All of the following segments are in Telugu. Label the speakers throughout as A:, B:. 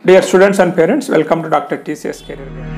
A: Dear students and parents, welcome to Dr. TCS Career Guide.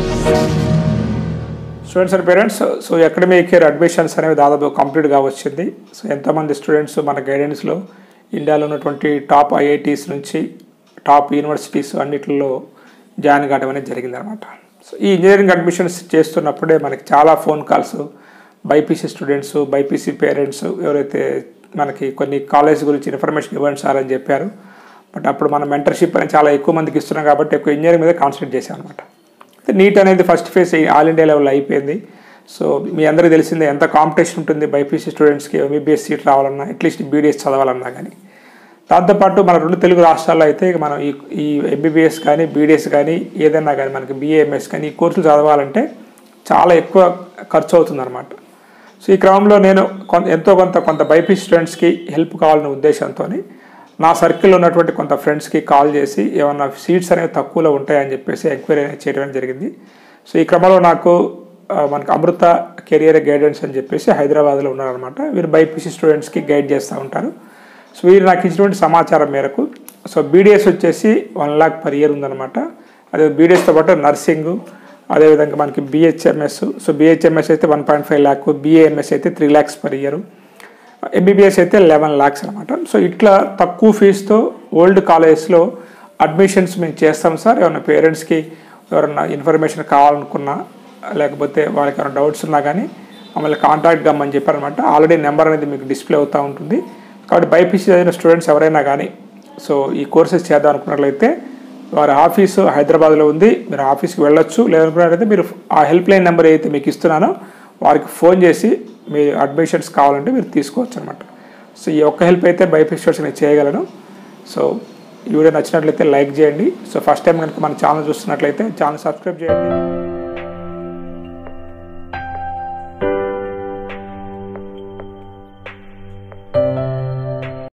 A: Students and parents so academic year admissions అనేవి దాదాపు కంప్లీట్గా వచ్చింది సో ఎంతోమంది స్టూడెంట్స్ మన గైడెన్స్లో ఇండియాలో ఉన్నటువంటి టాప్ ఐఐటీస్ నుంచి టాప్ యూనివర్సిటీస్ అన్నిటిలో జాయిన్ కావడం అనేది జరిగిందనమాట సో ఈ ఇంజనీరింగ్ అడ్మిషన్స్ చేస్తున్నప్పుడే మనకి చాలా phone calls BiPC students BiPC parents ఎవరైతే మనకి కొన్ని కాలేజ్ గురించి ఇన్ఫర్మేషన్ ఇవ్వండి సార్ అని చెప్పారు బట్ అప్పుడు మనం మెంటర్షిప్ అనేది చాలా ఎక్కువ మందికి ఇస్తున్నాం కాబట్టి ఎక్కువ ఇంజనీరింగ్ మీద కాన్సన్ట్రేట్ చేశాం అనమాట నీట్ అనేది first phase all India level అయిపోయింది సో మీ అందరికీ తెలిసిందే ఎంత కాంపిటీషన్ ఉంటుంది బైపీసీ స్టూడెంట్స్కి ఎంబీబీఎస్ సీట్ రావాలన్నా అట్లీస్ట్ బీడీఎస్ చదవాలన్నా కానీ దాంతోపాటు మన రెండు తెలుగు రాష్ట్రాల్లో అయితే ఇక మనం ఈ ఈ ఎంబీబీఎస్ కానీ బీడీఎస్ కానీ ఏదైనా కానీ మనకి బీఏఎంఎస్ కానీ ఈ కోర్సులు చదవాలంటే చాలా ఎక్కువ ఖర్చు అవుతుందన్నమాట సో ఈ క్రమంలో నేను కొంత ఎంతో కొంత కొంత బైపీసీ స్టూడెంట్స్కి హెల్ప్ కావాలనే ఉద్దేశంతో నా సర్కిల్లో ఉన్నటువంటి కొంత ఫ్రెండ్స్కి కాల్ చేసి ఏమన్నా సీట్స్ అనేవి తక్కువలో ఉంటాయని చెప్పేసి ఎంక్వైరీ అనేది చేయడం జరిగింది సో ఈ క్రమంలో నాకు ఆ, మనకు అమృత కెరియర్ గైడెన్స్ అని చెప్పేసి హైదరాబాద్లో ఉన్నారనమాట వీరు బైపీసీ స్టూడెంట్స్కి గైడ్ చేస్తూ ఉంటారు సో వీరు నాకు ఇచ్చినటువంటి సమాచారం మేరకు సో బీడీఎస్ వచ్చేసి వన్ ల్యాక్ పర్ ఇయర్ ఉందన్నమాట అదే బీడీఎస్తో పాటు నర్సింగ్ అదేవిధంగా మనకి బిహెచ్ఎంఎస్ సో బిహెచ్ఎంఎస్ అయితే one point five lakh BAMS అయితే three lakhs per year MBBS అయితే లెవెన్ ల్యాక్స్ అనమాట సో ఇట్లా తక్కువ ఫీజుతో ఓల్డ్ కాలేజెస్లో అడ్మిషన్స్ మేము చేస్తాం సార్ ఏమైనా పేరెంట్స్కి ఎవరైనా ఇన్ఫర్మేషన్ కావాలనుకున్నా లేకపోతే వాళ్ళకి ఏమైనా డౌట్స్ ఉన్నా కానీ మమ్మల్ని కాంటాక్ట్ కమ్మని చెప్పారనమాట ఆల్రెడీ నెంబర్ అనేది మీకు డిస్ప్లే అవుతూ ఉంటుంది కాబట్టి బైపీసీ చదివిన స్టూడెంట్స్ ఎవరైనా కానీ సో ఈ కోర్సెస్ చేద్దాం అనుకున్నట్లయితే వారి ఆఫీసు హైదరాబాద్లో ఉంది మీరు ఆఫీస్కి వెళ్ళొచ్చు లేదనుకున్నట్లయితే మీరు ఆ హెల్ప్ లైన్ నెంబర్ ఏదైతే మీకు ఇస్తున్నానో వారికి ఫోన్ చేసి మీ అడ్మిషన్స్ కావాలంటే మీరు తీసుకోవచ్చు అనమాట సో ఈ ఒక్క హెల్ప్ అయితే బైపీసీ నేను చేయగలను సో ఈ వీడియో నచ్చినట్లయితే లైక్ చేయండి సో ఫస్ట్ టైం కనుక మన ఛానల్ చూస్తున్నట్లయితే ఛానల్ సబ్స్క్రైబ్ చేయండి